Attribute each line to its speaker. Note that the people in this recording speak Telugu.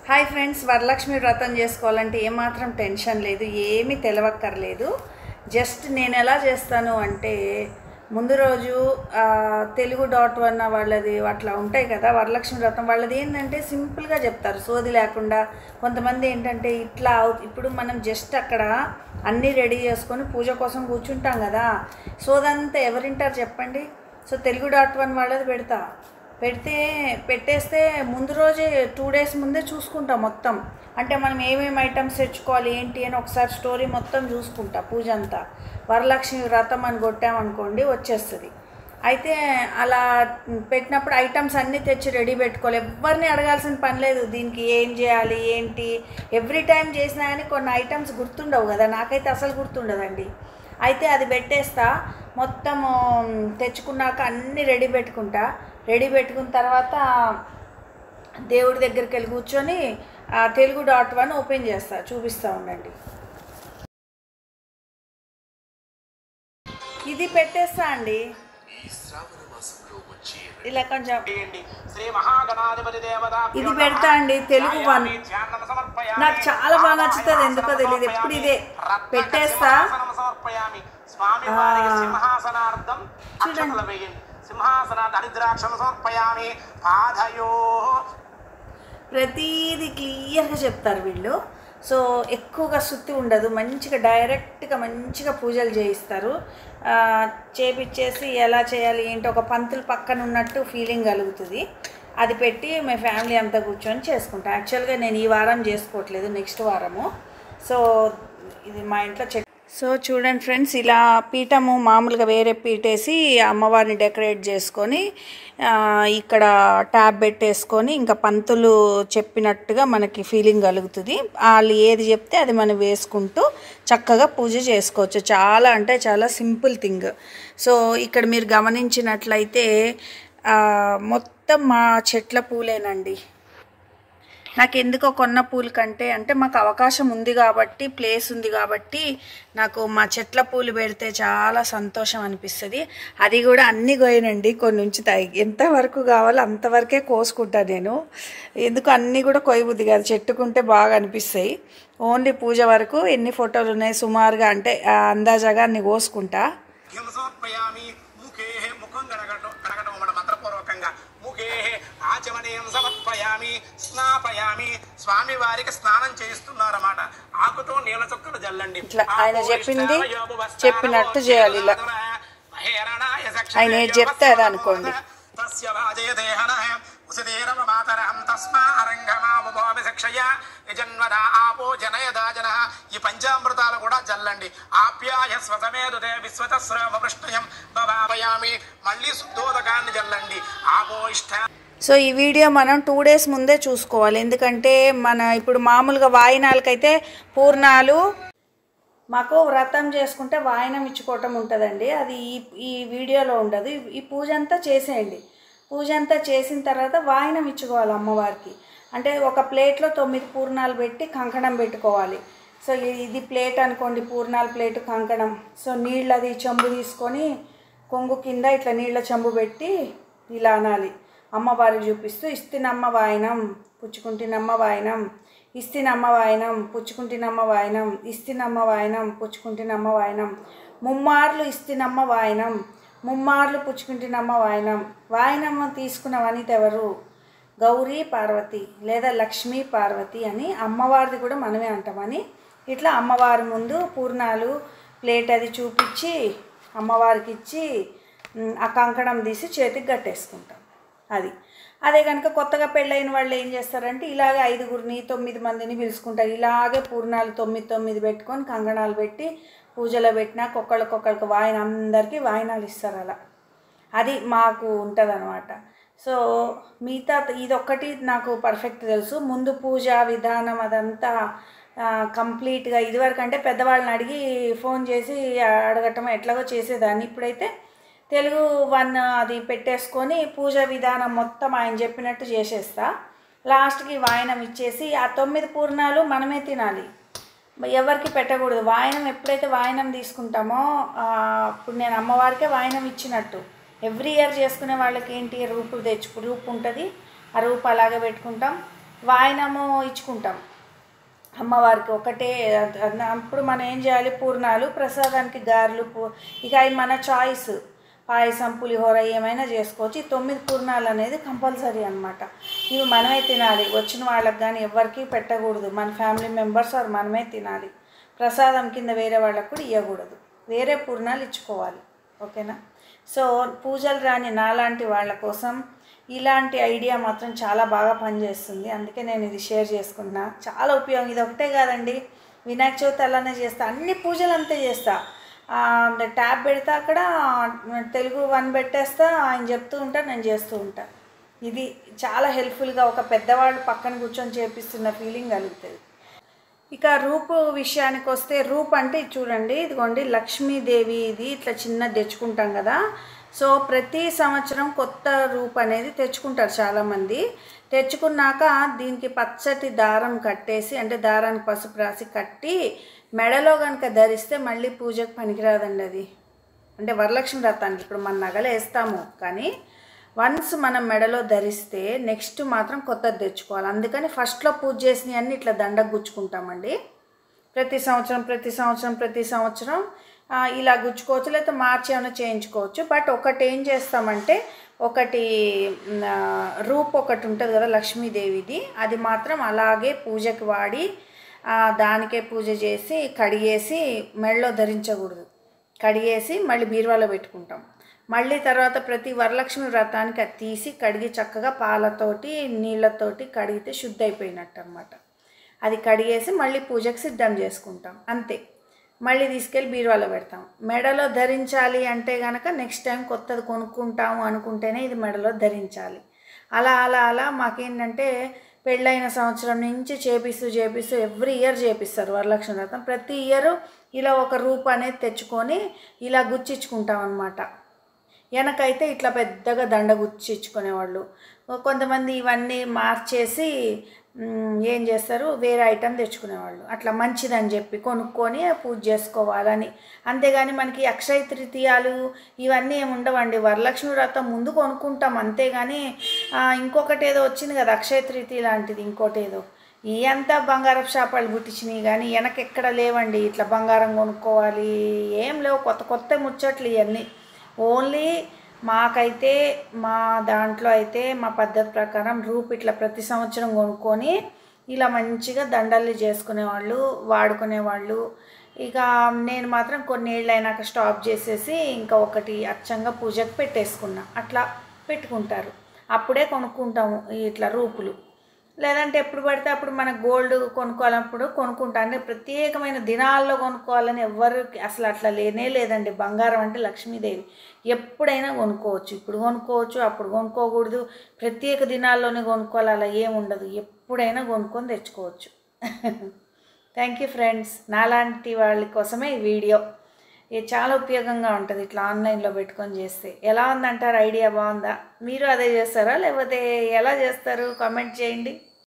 Speaker 1: హాయ్ ఫ్రెండ్స్ వరలక్ష్మి వ్రతం చేసుకోవాలంటే ఏమాత్రం టెన్షన్ లేదు ఏమీ తెలవక్కర్లేదు జస్ట్ నేను ఎలా చేస్తాను అంటే ముందు రోజు ఆ, తెలుగు డాట్ వన్ వాళ్ళది అట్లా ఉంటాయి కదా వరలక్ష్మి వ్రతం వాళ్ళది ఏంటంటే సింపుల్గా చెప్తారు సోది లేకుండా కొంతమంది ఏంటంటే ఇట్లా అవు- ఇప్పుడు మనం జస్ట్ అక్కడ అన్నీ రెడీ చేసుకొని పూజ కోసం కూర్చుంటాం కదా సోదంతా ఎవరింటారు చెప్పండి సో తెలుగు డాట్ వన్ వాళ్ళది పెడతా పెడితే పెట్టేస్తే ముందు రోజే టూ డేస్ ముందే చూసుకుంటా మొత్తం అంటే మనం ఏమేమి ఐటమ్స్ తెచ్చుకోవాలి ఏంటి అని ఒకసారి స్టోరీ మొత్తం చూసుకుంటా పూజ అంతా వరలక్ష్మి వ్రతం అని కొట్టామనుకోండి వచ్చేస్తుంది అయితే అలా పెట్టినప్పుడు ఐటమ్స్ అన్నీ తెచ్చి రెడీ పెట్టుకోవాలి ఎవరిని అడగాల్సిన పని లేదు దీనికి ఏం చేయాలి ఏంటి ఎవ్రీ టైం చేసినా కానీ కొన్ని ఐటమ్స్ గుర్తుండవు కదా నాకైతే అసలు గుర్తుండదండి అయితే అది పెట్టేస్తా మొత్తము తెచ్చుకున్నాక అన్నీ రెడీ పెట్టుకుంటా రెడీ పెట్టుకున్న తర్వాత దేవుడి దగ్గరికి వెళ్ళి కూర్చొని ఆ తెలుగు డాట్ వన్ ఓపెన్ చేస్తా చూపిస్తూ ఉండండి ఇది పెట్టేస్తా అండి ఇలా కొంచెం
Speaker 2: శ్రీ మహాగణాధిపతి దేవత
Speaker 1: ఇది పెడతా అండి తెలుగు వన్ నాకు చాలా బాగా నచ్చుతుంది ఎందుకో తెలియదు ఎప్పుడు ఇదే పెట్టేస్తా
Speaker 2: సమర్పయామి స్వామి వారికి
Speaker 1: ఆ.
Speaker 2: సింహాసనార్థం అక్షతలు వేయండి సింహాసనార్థ హరిద్రాక్షలు సమర్పయామి పాదయో
Speaker 1: ప్రతీది క్లియర్గా చెప్తారు వీళ్ళు సో ఎక్కువగా సుత్తి ఉండదు మంచిగా డైరెక్ట్గా మంచిగా పూజలు చేయిస్తారు ఆ, చేపిచ్చేసి ఎలా చేయాలి ఏంటి ఒక పంతులు పక్కన ఉన్నట్టు ఫీలింగ్ కలుగుతుంది అది పెట్టి మీ ఫ్యామిలీ అంతా కూర్చొని చేసుకుంటాం యాక్చువల్గా నేను ఈ వారం చేసుకోవట్లేదు నెక్స్ట్ వారము సో ఇది మా ఇంట్లో చెక్ సో చూడండి ఫ్రెండ్స్ ఇలా పీఠము మామూలుగా వేరే పీటేసి అమ్మవారిని డెకరేట్ చేసుకొని ఆ, ఇక్కడ ట్యాబ్ పెట్టేసుకొని ఇంకా పంతులు చెప్పినట్టుగా మనకి ఫీలింగ్ కలుగుతుంది వాళ్ళు ఏది చెప్తే అది మనం వేసుకుంటూ చక్కగా పూజ చేసుకోవచ్చు చాలా అంటే చాలా సింపుల్ థింగ్ సో ఇక్కడ మీరు గమనించినట్లయితే ఆ, మొత్తం మా చెట్ల పూలేనండి నాకు ఎందుకో కొన్న పూల కంటే అంటే మాకు అవకాశం ఉంది కాబట్టి ప్లేస్ ఉంది కాబట్టి నాకు మా చెట్ల పూలు పెడితే చాలా సంతోషం అనిపిస్తుంది అది కూడా అన్ని కోయనండి కొన్ని ఉంచుతాయి ఎంతవరకు కావాలో అంతవరకే కోసుకుంటా నేను ఎందుకు అన్నీ కూడా కొయ్యబుద్ది కాదు చెట్టుకుంటే బాగా అనిపిస్తాయి ఓన్లీ పూజ వరకు ఎన్ని ఫోటోలు ఉన్నాయి సుమారుగా అంటే ఆ, అందాజాగా అన్ని కోసుకుంటా
Speaker 2: ఘ్యం సమర్పయామి ముఖే ముఖం కడగటం కడగటం అన్నమాట మంత్రపూర్వకంగా ముఖే ఆచమనీయం సమర్పయామి స్నాపయామి స్వామి వారికి స్నానం చేస్తున్నారన్నమాట ఆకుతో నీళ్ళ చుక్కలు జల్లండి
Speaker 1: ఇట్లా ఆయన చెప్పింది చెప్పినట్టు చేయాలి ఇలా. ఆయన ఏది చెప్తే అది అనుకోండి.
Speaker 2: తస్య వాజయదేహన ఉసిదేరవ మాతరహం తస్మా అరంగమాముభాభిశక్షయ యజన్వద ఆపో జనయదా జన ఈ పంచామృతాలు కూడా జల్లండి ఆప్యాయ స్వసమేదుతే విశ్వతస్రవ వృష్టయం భవాపయామి మళ్ళీ శుద్ధోదకాన్ని జల్లండి ఆపో ఇష్ట
Speaker 1: సో ఈ వీడియో మనం టూ డేస్ ముందే చూసుకోవాలి ఎందుకంటే మన ఇప్పుడు మామూలుగా వాయినాలకైతే పూర్ణాలు మాకు వ్రతం చేసుకుంటే వాయనం ఇచ్చుకోవటం ఉంటుందండి అది ఈ ఈ వీడియోలో ఉండదు ఈ- ఈ పూజ అంతా చేసేయండి పూజ అంతా చేసిన తర్వాత వాయనం ఇచ్చుకోవాలి అమ్మవారికి అంటే ఒక ప్లేట్లో తొమ్మిది పూర్ణాలు పెట్టి కంకణం పెట్టుకోవాలి సో ఇ- ఇది ప్లేట్ అనుకోండి పూర్ణాల ప్లేట్ కంకణం సో నీళ్ళు అది చెంబు తీసుకొని కొంగు కింద ఇట్లా నీళ్ళ చెంబు పెట్టి ఇలా అనాలి అమ్మవారికి చూపిస్తూ ఇస్తినమ్మ వాయనం పుచ్చుకుంటినమ్మ వాయనం ఇస్తినమ్మ వాయనం పుచ్చుకుంటినమ్మ వాయనం ఇస్తినమ్మ వాయనం పుచ్చుకుంటినమ్మ వాయనం ముమ్మార్లు ఇస్తినమ్మ వాయనం ముమ్మార్లు పుచ్చుకుంటినమ్మ వాయనం వాయనమ్మ తీసుకున్న వనిత ఎవరు గౌరీ పార్వతి లేదా లక్ష్మీ పార్వతి అని అమ్మవారిది కూడా మనమే అంటామని ఇట్లా అమ్మవారి ముందు పూర్ణాలు ప్లేట్ అది చూపించి అమ్మవారికి ఇచ్చి ఉమ్, ఆ కంకణం తీసి చేతికి కట్టేసుకుంటాం అది అదే కనుక కొత్తగా పెళ్ళైన వాళ్ళు ఏం చేస్తారంటే ఇలాగే ఐదుగురిని తొమ్మిది మందిని పిలుచుకుంటారు ఇలాగే పూర్ణాలు తొమ్మిది తొమ్మిది పెట్టుకొని కంకణాలు పెట్టి పూజలో పెట్టినాక ఒక్కళ్ళకొక్కళ్ళకి వాయిన అందరికీ వాయినాలు ఇస్తారు అలా అది మాకు ఉంటుంది అనమాట సో మిగతా ఇదొక్కటి నాకు పర్ఫెక్ట్ తెలుసు ముందు పూజ విధానం అదంతా కంప్లీట్గా ఇదివరకు అంటే పెద్దవాళ్ళని అడిగి ఫోన్ చేసి అడగటం ఎట్లాగో చేసేదాన్ని ఇప్పుడైతే తెలుగు వన్ అది పెట్టేసుకొని పూజ విధానం మొత్తం ఆయన చెప్పినట్టు చేసేస్తా లాస్ట్కి వాయనం ఇచ్చేసి ఆ తొమ్మిది పూర్ణాలు మనమే తినాలి ఎవరికి పెట్టకూడదు వాయనం ఎప్పుడైతే వాయనం తీసుకుంటామో ఆ, అప్పుడు నేను అమ్మవారికే వాయనం ఇచ్చినట్టు ఎవ్రీ ఇయర్ చేసుకునే వాళ్ళకి ఏంటి రూపు తెచ్చుకు రూపు ఉంటుంది ఆ రూపు అలాగే పెట్టుకుంటాం వాయనము ఇచ్చుకుంటాం అమ్మవారికి ఒకటే అద- అద- అప్పుడు మనం ఏం చేయాలి పూర్ణాలు ప్రసాదానికి గారెలు పూ- ఇక అవి మన చాయిస్ పాయసం పులిహోర ఏమైనా చేసుకోవచ్చు ఈ తొమ్మిది పూర్ణాలు అనేది కంపల్సరీ అనమాట ఇవి మనమే తినాలి వచ్చిన వాళ్ళకి కానీ ఎవరికి పెట్టకూడదు మన ఫ్యామిలీ మెంబర్స్ ఆర్ మనమే తినాలి ప్రసాదం కింద వేరే వాళ్ళకు కూడా ఇవ్వకూడదు వేరే పూర్ణాలు ఇచ్చుకోవాలి ఓకేనా సో పూజలు రాని నాలాంటి వాళ్ళ కోసం ఇలాంటి ఐడియా మాత్రం చాలా బాగా పనిచేస్తుంది అందుకే నేను ఇది షేర్ చేసుకుంటున్నా చాలా ఉపయోగం ఇది ఒకటే కాదండి వినాయక చవితి అలానే చేస్తా అన్ని పూజలు అంతే చేస్తా ఆ, ట్యాబ్ పెడతా అక్కడ తెలుగు వన్ పెట్టేస్తా ఆయన చెప్తూ ఉంటా నేను చేస్తూ ఉంటా ఇది చాలా హెల్ప్ఫుల్గా ఒక పెద్దవాళ్ళు పక్కన కూర్చొని చేపిస్తున్న ఫీలింగ్ కలుగుతుంది ఇక రూపు విషయానికి వస్తే రూప్ అంటే ఇది చూడండి ఇదిగోండి లక్ష్మీదేవి ఇది ఇట్లా చిన్నది తెచ్చుకుంటాం కదా సో ప్రతి సంవత్సరం కొత్త రూప్ అనేది తెచ్చుకుంటారు చాలామంది తెచ్చుకున్నాక దీనికి పచ్చటి దారం కట్టేసి అంటే దారానికి పసుపు రాసి కట్టి మెడలో కనుక ధరిస్తే మళ్ళీ పూజకు పనికిరాదండి అది అంటే వరలక్ష్మి వ్రతానికి ఇప్పుడు మన నగలు వేస్తాము కానీ వన్స్ మనం మెడలో ధరిస్తే నెక్స్ట్ మాత్రం కొత్తది తెచ్చుకోవాలి అందుకని ఫస్ట్లో పూజ చేసినవి అన్నీ ఇట్లా దండకు గుచ్చుకుంటామండి ప్రతి సంవత్సరం ప్రతి సంవత్సరం ప్రతి సంవత్సరం ఆ, ఇలా గుచ్చుకోవచ్చు లేకపోతే మార్చి ఏమైనా చేయించుకోవచ్చు బట్ ఒకటి ఏం చేస్తామంటే ఒకటి మ్, ఆ, రూప్ ఒకటి ఉంటుంది కదా లక్ష్మీదేవిది అది మాత్రం అలాగే పూజకి వాడి ఆ, దానికే పూజ చేసి కడిగేసి మెడలో ధరించకూడదు కడిగేసి మళ్ళీ బీరువాలో పెట్టుకుంటాం మళ్ళీ తర్వాత ప్రతి వరలక్ష్మి వ్రతానికి అది తీసి కడిగి చక్కగా పాలతోటి నీళ్ళతోటి కడిగితే శుద్ధి అయిపోయినట్టు అనమాట అది కడిగేసి మళ్ళీ పూజకి సిద్ధం చేసుకుంటాం అంతే మళ్ళీ తీసుకెళ్ళి బీరువాలో పెడతాం మెడలో ధరించాలి అంటే కనుక నెక్స్ట్ టైం కొత్తది కొనుక్కుంటాము అనుకుంటేనే ఇది మెడలో ధరించాలి అలా అలా అలా మాకేంటంటే పెళ్ళైన సంవత్సరం నుంచి చేపిస్తూ చేపిస్తూ ఎవ్రీ ఇయర్ చేపిస్తారు వరలక్ష్మి వ్రతం ప్రతి ఇయర్ ఇలా ఒక రూప్ అనేది తెచ్చుకొని ఇలా గుచ్చిచ్చుకుంటాం అనమాట వెనకైతే ఇట్లా పెద్దగా దండ గుచ్చిచ్చుకునేవాళ్ళు కొంతమంది ఇవన్నీ మార్చేసి మ్, ఏం చేస్తారు వేరే ఐటెం తెచ్చుకునేవాళ్ళు అట్లా మంచిదని చెప్పి కొనుక్కొని పూజ చేసుకోవాలని అంతేగాని మనకి అక్షయ తృతీయాలు ఇవన్నీ ఏమి ఉండవండి వరలక్ష్మి వ్రతం ముందు కొనుక్కుంటాం అంతేగాని ఆ, ఇంకొకటి ఏదో వచ్చింది కదా అక్షయ తృతీయ లాంటిది ఇంకోటి ఏదో ఈ అంతా బంగారపు షాపాలు పుట్టించినాయి కానీ వెనక ఎక్కడ లేవండి ఇట్లా బంగారం కొనుక్కోవాలి ఏం లేవు కొత్త కొత్త ముచ్చట్లు ఇవన్నీ ఓన్లీ మాకైతే మా దాంట్లో అయితే మా పద్ధతి ప్రకారం రూప్ ఇట్లా ప్రతి సంవత్సరం కొనుక్కొని ఇలా మంచిగా దండల్ని చేసుకునేవాళ్ళు వాడుకునేవాళ్ళు ఇక నేను మాత్రం కొన్ని ఏళ్ళు అయినాక స్టాప్ చేసేసి ఇంకా ఒకటి అచ్చంగా పూజకు పెట్టేసుకున్నా అట్లా పెట్టుకుంటారు అప్పుడే కొనుక్కుంటాము ఈ ఇట్లా రూపులు లేదంటే ఎప్పుడు పడితే అప్పుడు మన గోల్డ్ కొనుక్కోవాలన్నప్పుడు కొనుక్కుంటా అంటే ప్రత్యేకమైన దినాల్లో కొనుక్కోవాలని ఎవ్వరు అసలు అట్లా లేనే లేదండి బంగారం అంటే లక్ష్మీదేవి ఎప్పుడైనా కొనుక్కోవచ్చు ఇప్పుడు కొనుక్కోవచ్చు అప్పుడు కొనుక్కోకూడదు ప్రత్యేక దినాల్లోనే కొనుక్కోవాలి అలా ఏముండదు ఎప్పుడైనా కొనుక్కొని తెచ్చుకోవచ్చు థ్యాంక్ యూ ఫ్రెండ్స్ నాలాంటి వాళ్ళ కోసమే ఈ వీడియో ఇది చాలా ఉపయోగంగా ఉంటుంది ఇట్లా ఆన్లైన్లో పెట్టుకొని చేస్తే ఎలా ఉందంటారు ఐడియా బాగుందా మీరు అదే చేస్తారా లేకపోతే ఎలా చేస్తారు కామెంట్ చేయండి